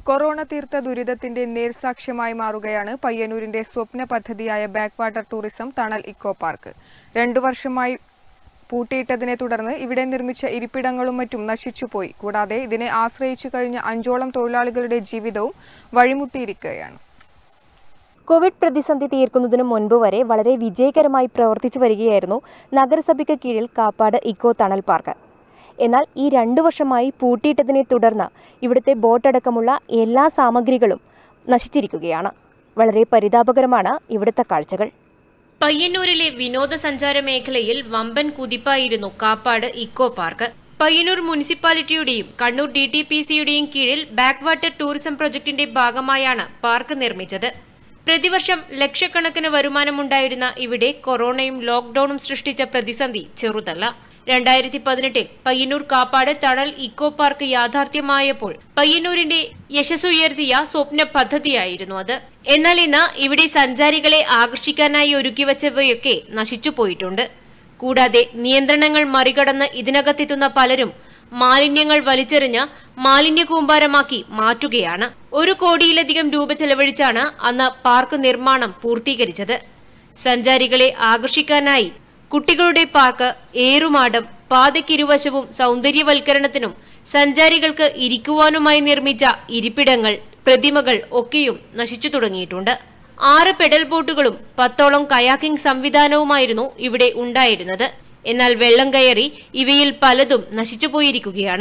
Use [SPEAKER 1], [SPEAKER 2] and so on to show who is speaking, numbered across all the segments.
[SPEAKER 1] corona തീർത്ത ദുരിതത്തിന്റെ നേർസാക്ഷ്യമായി മാറുകയാണ് പയ്യന്നൂരിന്റെ സ്വപ്ന പദ്ധതിയായ ബാക്ക് വാട്ടർ ടൂറിസം തണൽ ഇക്കോ പാർക്ക് രണ്ടു വർഷമായി പൂട്ടിയിട്ടതിനെ തുടർന്ന് ഇവിടെ നിർമ്മിച്ച ഇരിപ്പിടങ്ങളും മറ്റും നശിച്ചുപോയി കൂടാതെ ഇതിനെ ആശ്രയിച്ചു കഴിഞ്ഞ അഞ്ചോളം തൊഴിലാളികളുടെ ജീവിതവും വഴിമുട്ടിയിരിക്കുകയാണ്
[SPEAKER 2] കോവിഡ് പ്രതിസന്ധി തീർക്കുന്നതിനു മുൻപ് വരെ വളരെ വിജയകരമായി പ്രവർത്തിച്ചു വരികയായിരുന്നു നഗരസഭയ്ക്ക് കീഴിൽ കാപ്പാട് ഇക്കോ തണൽ പാർക്ക് എന്നാൽ ഈ രണ്ടു വർഷമായി പൂട്ടിയിട്ടതിനെ തുടർന്ന് ഇവിടുത്തെ ബോട്ടടക്കമുള്ള എല്ലാ സാമഗ്രികളും നശിച്ചിരിക്കുകയാണ് വളരെ പരിതാപകരമാണ് ഇവിടുത്തെ കാഴ്ചകൾ
[SPEAKER 3] പയ്യന്നൂരിലെ വിനോദസഞ്ചാര മേഖലയിൽ വമ്പൻ കുതിപ്പായിരുന്നു കാപ്പാട് ഇക്കോ പാർക്ക് പയ്യന്നൂർ മുനിസിപ്പാലിറ്റിയുടെയും കണ്ണൂർ ഡി ടി പി സിയുടെയും കീഴിൽ ബാക്ക് വാട്ടർ ടൂറിസം പ്രൊജക്ടിന്റെ ഭാഗമായാണ് പാർക്ക് നിർമ്മിച്ചത് പ്രതിവർഷം ലക്ഷക്കണക്കിന് വരുമാനമുണ്ടായിരുന്ന ഇവിടെ കൊറോണയും ലോക്ഡൌണും സൃഷ്ടിച്ച പ്രതിസന്ധി ചെറുതല്ല രണ്ടായിരത്തി പതിനെട്ടിൽ പയ്യന്നൂർ കാപ്പാട് തണൽ ഇക്കോ പാർക്ക് യാഥാർത്ഥ്യമായപ്പോൾ പയ്യന്നൂരിന്റെ യശസ്സുയർത്തിയ സ്വപ്ന പദ്ധതിയായിരുന്നു അത് എന്നാൽ ഇന്ന് ഇവിടെ സഞ്ചാരികളെ ആകർഷിക്കാനായി ഒരുക്കിവച്ചവയൊക്കെ നശിച്ചുപോയിട്ടുണ്ട് കൂടാതെ നിയന്ത്രണങ്ങൾ മറികടന്ന് ഇതിനകത്തെത്തുന്ന പലരും മാലിന്യങ്ങൾ വലിച്ചെറിഞ്ഞ് മാലിന്യ കൂമ്പാരമാക്കി മാറ്റുകയാണ് ഒരു കോടിയിലധികം രൂപ ചെലവഴിച്ചാണ് അന്ന് പാർക്ക് നിർമ്മാണം പൂർത്തീകരിച്ചത് സഞ്ചാരികളെ ആകർഷിക്കാനായി കുട്ടികളുടെ പാർക്ക് ഏറുമാടം പാതയ്ക്കിരുവശവും സൗന്ദര്യവൽക്കരണത്തിനും സഞ്ചാരികൾക്ക് ഇരിക്കുവാനുമായി നിർമ്മിച്ച ഇരിപ്പിടങ്ങൾ പ്രതിമകൾ ഒക്കെയും നശിച്ചു തുടങ്ങിയിട്ടുണ്ട് ആറ് പെഡൽ ബോട്ടുകളും പത്തോളം കയാക്കിംഗ് സംവിധാനവുമായിരുന്നു ഇവിടെ ഉണ്ടായിരുന്നത് എന്നാൽ വെള്ളം കയറി ഇവയിൽ പലതും നശിച്ചുപോയിരിക്കുകയാണ്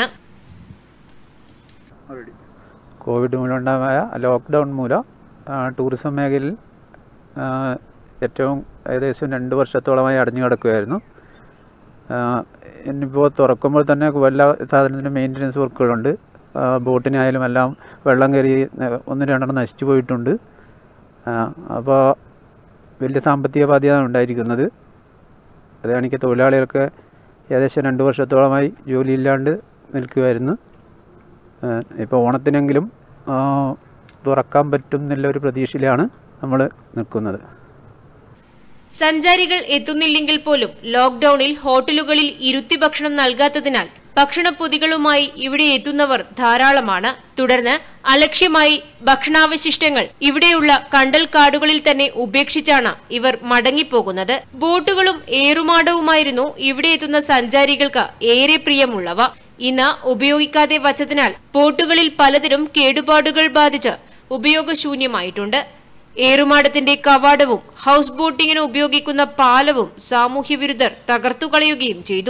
[SPEAKER 4] കോവിഡ് മൂലമുണ്ടായ ലോക്ക്ഡൗൺ മൂലം ആ, ടൂറിസം മേഖലയിൽ ആ, ഏറ്റവും ഏകദേശം രണ്ട് വർഷത്തോളമായി അടഞ്ഞു കിടക്കുകയായിരുന്നു ആ, ഇനിയിപ്പോൾ തുറക്കുമ്പോൾ തന്നെ എല്ലാ സാധനത്തിനും മെയിൻ്റനൻസ് വർക്കുകളുണ്ട് ആ, ബോട്ടിനായാലും എല്ലാം വെള്ളം കയറി ആ, ഒന്ന് രണ്ടെണ്ണം നശിച്ചു പോയിട്ടുണ്ട് അപ്പോൾ വലിയ സാമ്പത്തിക ബാധ്യത ഉണ്ടായിരിക്കുന്നത് അതാണെങ്കിൽ തൊഴിലാളികൾക്ക് ഏകദേശം രണ്ട് വർഷത്തോളമായി ജോലിയില്ലാണ്ട് നിൽക്കുമായിരുന്നു ഇപ്പോൾ ഓണത്തിനെങ്കിലും ആ, തുറക്കാൻ പറ്റും എന്നുള്ള ഒരു പ്രതീക്ഷയിലാണ് നമ്മൾ നിൽക്കുന്നത്
[SPEAKER 3] സഞ്ചാരികൾ എത്തുന്നില്ലെങ്കിൽ പോലും ലോക്ഡൌണിൽ ഹോട്ടലുകളിൽ ഇരുത്തി ഭക്ഷണം നൽകാത്തതിനാൽ ഭക്ഷണപ്പൊതികളുമായി ഇവിടെ എത്തുന്നവർ ധാരാളമാണ് തുടർന്ന് അലക്ഷ്യമായി ഭക്ഷണാവശിഷ്ടങ്ങൾ ഇവിടെയുള്ള കണ്ടൽ കാടുകളിൽ തന്നെ ഉപേക്ഷിച്ചാണ് ഇവർ മടങ്ങിപ്പോകുന്നത് ബോട്ടുകളും ഏറുമാടവുമായിരുന്നു ഇവിടെ എത്തുന്ന സഞ്ചാരികൾക്ക് ഏറെ പ്രിയമുള്ളവ ഇന്ന് ഉപയോഗിക്കാതെ വച്ചതിനാൽ ബോട്ടുകളിൽ പലതിനും കേടുപാടുകൾ ബാധിച്ച് ഉപയോഗശൂന്യമായിട്ടുണ്ട് ഏറുമാടത്തിന്റെ കവാടവും ഹൗസ് ബോട്ടിങ്ങിന് ഉപയോഗിക്കുന്ന പാലവും സാമൂഹ്യവിരുദ്ധർ തകർത്തുകളയുകയും ചെയ്തു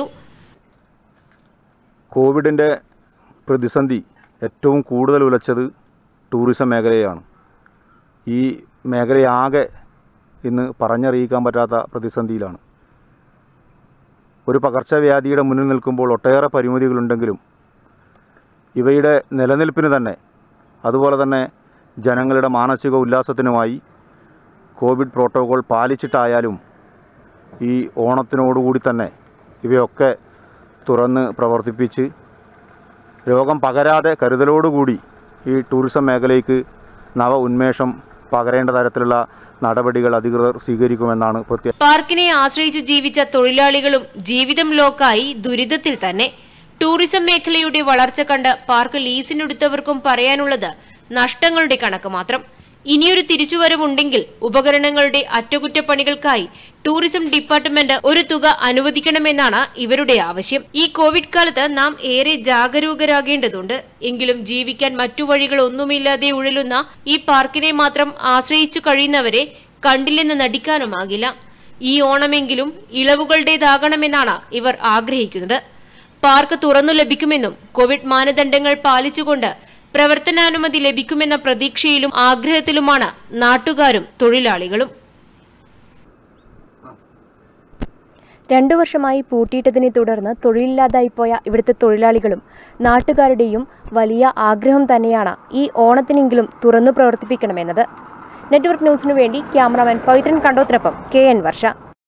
[SPEAKER 5] കോവിഡിൻ്റെ പ്രതിസന്ധി ഏറ്റവും കൂടുതൽ ഉലച്ചത് ടൂറിസം മേഖലയാണ് ഈ മേഖലയാകെ ഇന്ന് പറഞ്ഞറിയിക്കാൻ പറ്റാത്ത പ്രതിസന്ധിയിലാണ് ഒരു പകർച്ചവ്യാധിയുടെ മുന്നിൽ നിൽക്കുമ്പോൾ ഒട്ടേറെ പരിമിതികളുണ്ടെങ്കിലും ഇവയുടെ നിലനിൽപ്പിന് തന്നെ അതുപോലെ തന്നെ ജനങ്ങളുടെ മാനസിക ഉല്ലാസത്തിനുമായി കോവിഡ് പ്രോട്ടോകോൾ പാലിച്ചിട്ടായാലും ഈ ഓണത്തിനോടുകൂടി തന്നെ ഇവയൊക്കെ തുറന്ന് പ്രവർത്തിപ്പിച്ച് രോഗം പകരാതെ കരുതലോടുകൂടി ഈ ടൂറിസം മേഖലയ്ക്ക് നവ ഉന്മേഷം പകരേണ്ട തരത്തിലുള്ള നടപടികൾ അധികൃതർ സ്വീകരിക്കുമെന്നാണ് പ്രത്യേക
[SPEAKER 3] പാർക്കിനെ ആശ്രയിച്ചു ജീവിച്ച തൊഴിലാളികളും ജീവിതം ലോക്കായി ദുരിതത്തിൽ തന്നെ ടൂറിസം മേഖലയുടെ വളർച്ച കണ്ട് പാർക്ക് ലീസിനെടുത്തവർക്കും പറയാനുള്ളത് നഷ്ടങ്ങളുടെ കണക്ക് മാത്രം ഇനിയൊരു തിരിച്ചുവരവുണ്ടെങ്കിൽ ഉപകരണങ്ങളുടെ അറ്റകുറ്റപ്പണികൾക്കായി ടൂറിസം ഡിപ്പാർട്ട്മെന്റ് ഒരു തുക അനുവദിക്കണമെന്നാണ് ഇവരുടെ ആവശ്യം ഈ കോവിഡ് കാലത്ത് നാം ഏറെ ജാഗരൂകരാകേണ്ടതുണ്ട് എങ്കിലും ജീവിക്കാൻ മറ്റു വഴികളൊന്നുമില്ലാതെ ഉഴലുന്ന ഈ പാർക്കിനെ മാത്രം ആശ്രയിച്ചു കഴിയുന്നവരെ കണ്ടില്ലെന്ന് നടിക്കാനുമാകില്ല ഈ ഓണമെങ്കിലും ഇളവുകളുടേതാകണമെന്നാണ് ഇവർ ആഗ്രഹിക്കുന്നത് പാർക്ക് തുറന്നു ലഭിക്കുമെന്നും കോവിഡ് മാനദണ്ഡങ്ങൾ പാലിച്ചുകൊണ്ട് പ്രവർത്തനാനുമതി ലഭിക്കുമെന്ന പ്രതീക്ഷയിലും ആഗ്രഹത്തിലുമാണ് നാട്ടുകാരും തൊഴിലാളികളും
[SPEAKER 2] രണ്ടു വർഷമായി പൂട്ടിയിട്ടതിനെ തുടർന്ന് തൊഴിലില്ലാതായിപ്പോയ ഇവിടുത്തെ തൊഴിലാളികളും നാട്ടുകാരുടെയും വലിയ ആഗ്രഹം തന്നെയാണ് ഈ ഓണത്തിനെങ്കിലും തുറന്നു പ്രവർത്തിപ്പിക്കണമെന്നത് നെറ്റ്വർക്ക് ന്യൂസിനു വേണ്ടി ക്യാമറാമാൻ പവിത്രൻ കണ്ടോത്തിനൊപ്പം കെ എൻ വർഷ